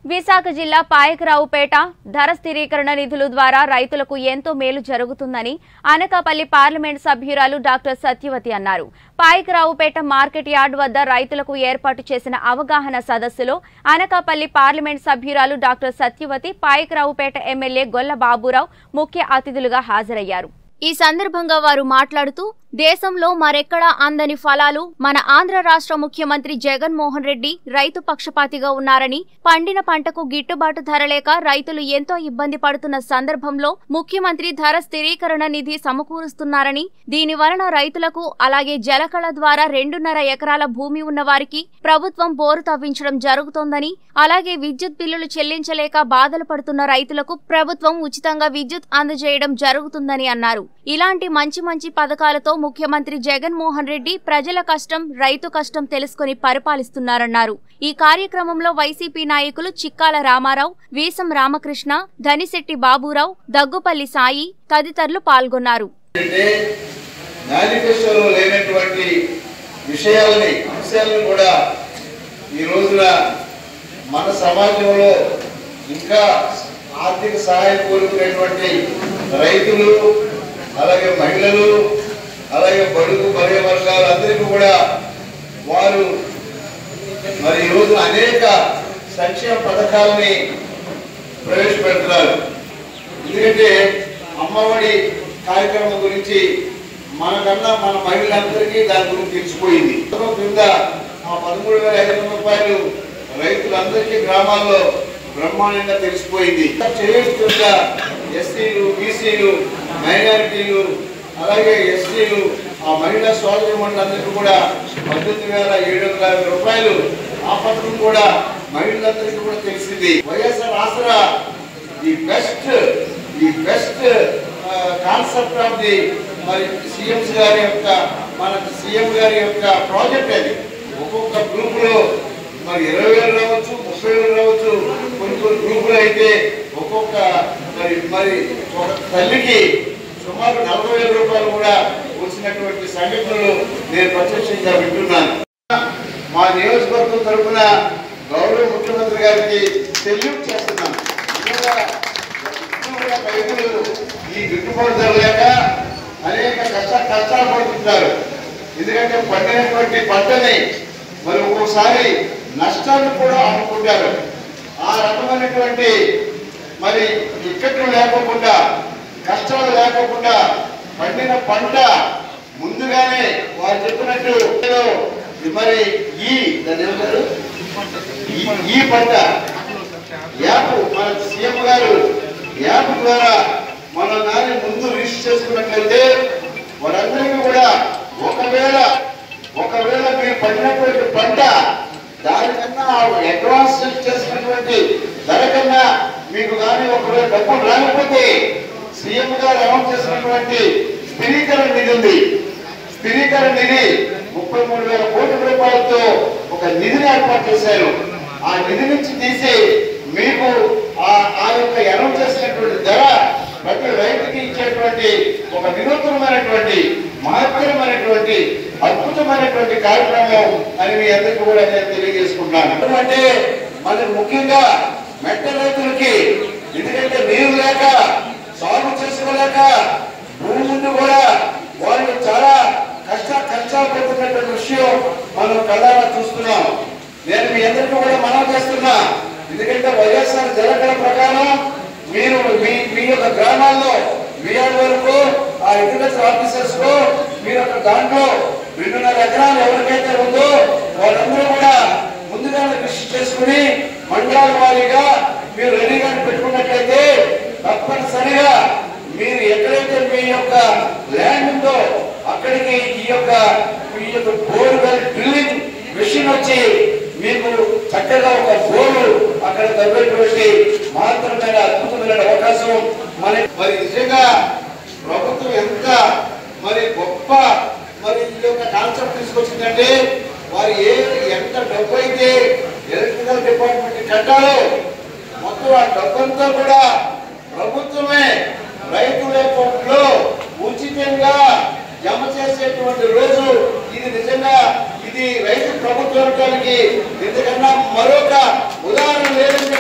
విశాఖ జిల్లా పాయకరావుపేట ధర స్థిరీకరణ నిధులు ద్వారా రైతులకు ఎంతో మేలు జరుగుతుందని అనకాపల్లి పార్లమెంట్ సభ్యురాలు డాక్టర్ సత్యవతి అన్నారు పాయకరావుపేట మార్కెట్ యార్డ్ వద్ద రైతులకు ఏర్పాటు చేసిన అవగాహన సదస్సులో అనకాపల్లి పార్లమెంట్ సభ్యురాలు డాక్టర్ సత్యవతి పాయకరావుపేట ఎమ్మెల్యే గొల్ల బాబురావు ముఖ్య అతిథులుగా హాజరయ్యారు ఈ సందర్భంగా వారు మాట్లాడుతూ దేశంలో మరెక్కడా అందని ఫలాలు మన ఆంధ్ర రాష్ట్ర ముఖ్యమంత్రి జగన్మోహన్ రెడ్డి రైతు పక్షపాతిగా ఉన్నారని పండిన పంటకు గిట్టుబాటు ధర లేక రైతులు ఎంతో ఇబ్బంది పడుతున్న సందర్భంలో ముఖ్యమంత్రి ధర స్థిరీకరణ నిధి సమకూరుస్తున్నారని దీని వలన రైతులకు అలాగే జలకళ ద్వారా రెండున్నర ఎకరాల భూమి ఉన్న వారికి ప్రభుత్వం బోరు తవ్వించడం జరుగుతోందని అలాగే విద్యుత్ బిల్లులు చెల్లించలేక బాధలు పడుతున్న రైతులకు ప్రభుత్వం ఉచితంగా విద్యుత్ అందజేయడం జరుగుతుందని అన్నారు ఇలాంటి మంచి మంచి పథకాలతో ముఖ్యమంత్రి జగన్మోహన్ రెడ్డి ప్రజల కష్టం రైతు కష్టం తెలుసుకుని పరిపాలిస్తున్నారన్నారు ఈ కార్యక్రమంలో వైసీపీ నాయకులు చిక్కాల రామారావు వీసం రామకృష్ణ ధనిశెట్టి బాబురావు దగ్గుపల్లి సాయి తదితరులు పాల్గొన్నారు అంటే మేనిఫెస్టోలో లేనటువంటి విషయాలని అంశాలను కూడా ఈ రోజున మన సమాజంలో ఇంకా ఆర్థిక సహాయం కోరుకునేటువంటి రైతులు అలాగే మహిళలు అలాగే బడుగు బలయ వర్గాలందరికీ కూడా వారు మరి ఈ రోజున అనేక సంక్షేమ పథకాలని ప్రవేశపెడుతున్నారు ఎందుకంటే అమ్మఒడి కార్యక్రమం గురించి మనకన్నా మన మహిళలందరికీ దాని గురించి తెలిసిపోయింది పథకం కింద ఆ పదమూడు వేల ఐదు వందల రూపాయలు రైతులందరికీ గ్రామాల్లో బ్రహ్మాండంగా తెలిసిపోయింది చేయూత ఎస్సీలు బీసీలు మైనారిటీలు అలాగే ఎస్టీలు ఆ మహిళా సోదరి మండలందరికీ కూడా పద్దెనిమిది వేల ఏడు వందల యాభై రూపాయలు ఆ పథకం కూడా మహిళలందరికీ కూడా తెలిసింది YSR Aasara the best the best concept of the మరి సీఎంస్ గారి యొక్క మన సీఎం గారి యొక్క ప్రాజెక్ట్ అది ఒక్కొక్క గ్రూప్ లో మరి ఇరవై వేలు రావచ్చు ముప్పై వేలు రావచ్చు కొన్ని కొన్ని గ్రూపులు అయితే ఒక్కొక్క మరి మరి ఒక తల్లికి సుమారు నలభై వేల రూపాయలు కూడా వచ్చినటువంటి సంఘటనలు నేను ప్రత్యక్షంగా వింటున్నాను మా నియోజకవర్గం తరఫున గౌరవ ముఖ్యమంత్రి గారికి సెల్యూట్ చేస్తున్నాను నిజంగా ఎప్పుడూ కూడా రైతులు ఈ గిట్టుబాటు ధర లేక అనేక కష్ట కష్టాలు పడుతుంటారు ఎందుకంటే పండినటువంటి పంటని మరి ఒక్కోసారి నష్టాన్ని కూడా అమ్ముకుంటారు ఆ రకమైనటువంటి మరి ఇక్కట్లు లేకోకుండా కష్టాలు లేకోకుండా పండిన పంట ముందుగానే వారు చెప్పినట్టు మరి ఈ దాన్ని ఏమంటారు ఈ- ఈ పంట యాప్ మన సీఎం గారు యాప్ ద్వారా మనం దాన్ని ముందు రిజిస్టర్ చేసుకున్నట్లయితే వారందరికీ కూడా ఒకవేళ ఒకవేళ మీరు పడినటువంటి పంట దానికన్నా అడ్వాన్స్ చేసినటువంటి ధర కన్నా మీకు కానీ ఒకవేళ డబ్బులు రాకపోతే సీఎం గారు అనౌన్స్ చేసినటువంటి స్థిరీకరణ నిధి ఉంది స్థిరీకరణ నిధి ముప్పై మూడు వేల కోట్ల రూపాయలతో ఒక నిధిని ఏర్పాటు చేశారు ఆ నిధి నుంచి తీసి మీకు ఆ ఆ యొక్క అనౌన్స్ చేసినటువంటి ధర ప్రతి రైతుకి ఇచ్చేటువంటి ఒక వినూత్నమైనటువంటి మహత్తరమైనటువంటి అద్భుతమైనటువంటి కార్యక్రమం అని మీ అందరికీ కూడా నేను తెలియజేసుకుంటున్నాను అంటే మనకి ముఖ్యంగా మెట్ట రైతులకి ఎందుకంటే నీరు లేక సాగు చేసుకోలేక భూమి నుండి కూడా వాళ్ళు చాలా కష్ట కష్టాలు పడుతున్నటువంటి విషయం మనం కళ్ళారా చూస్తున్నాం నేను మీ అందరికీ కూడా మనం చేస్తున్నా ఎందుకంటే వైఎస్ఆర్ జలకళ ప్రకారం మీరు మీ మీ యొక్క గ్రామాల్లో విఆర్ వరకు ఆ అగ్రికల్చర్ ఆఫీసర్స్ కు మీరు ఒక దాంట్లో రెండున్నర ఎకరాలు ఎవరికైతే ఉందో వాళ్ళందరూ కూడా ముందుగానే కృషి చేసుకుని మండలాల వారీగా మీరు రెడీగా పెట్టుకున్నట్లయితే తప్పనిసరిగా మీరు ఎక్కడైతే మీ యొక్క ల్యాండ్ ఉందో అక్కడికి ఈ యొక్క ఈ యొక్క బోర్వెల్ డ్రిల్లింగ్ మెషిన్ వచ్చి మీకు చక్కగా ఒక బోరు అక్కడ తవ్వేటువంటి మాత్రమైన అద్భుతమైన అవకాశం మన మరి నిజంగా ప్రభుత్వం ఎంత మరి గొప్ప మరి ఈ యొక్క కాన్సెప్ట్ తీసుకొచ్చిందంటే వారు ఏ ఎంత డబ్బు అయితే ఎలక్ట్రికల్ డిపార్ట్మెంట్ కట్టాలో మొత్తం ఆ డబ్బంతా కూడా ప్రభుత్వమే రైతుల అకౌంట్లో ఉచితంగా జమ చేసేటువంటి రోజు ఇది నిజంగా ఇది రైతు ప్రభుత్వానికి ఇంతకన్నా మరొక ఉదాహరణ లేదంటే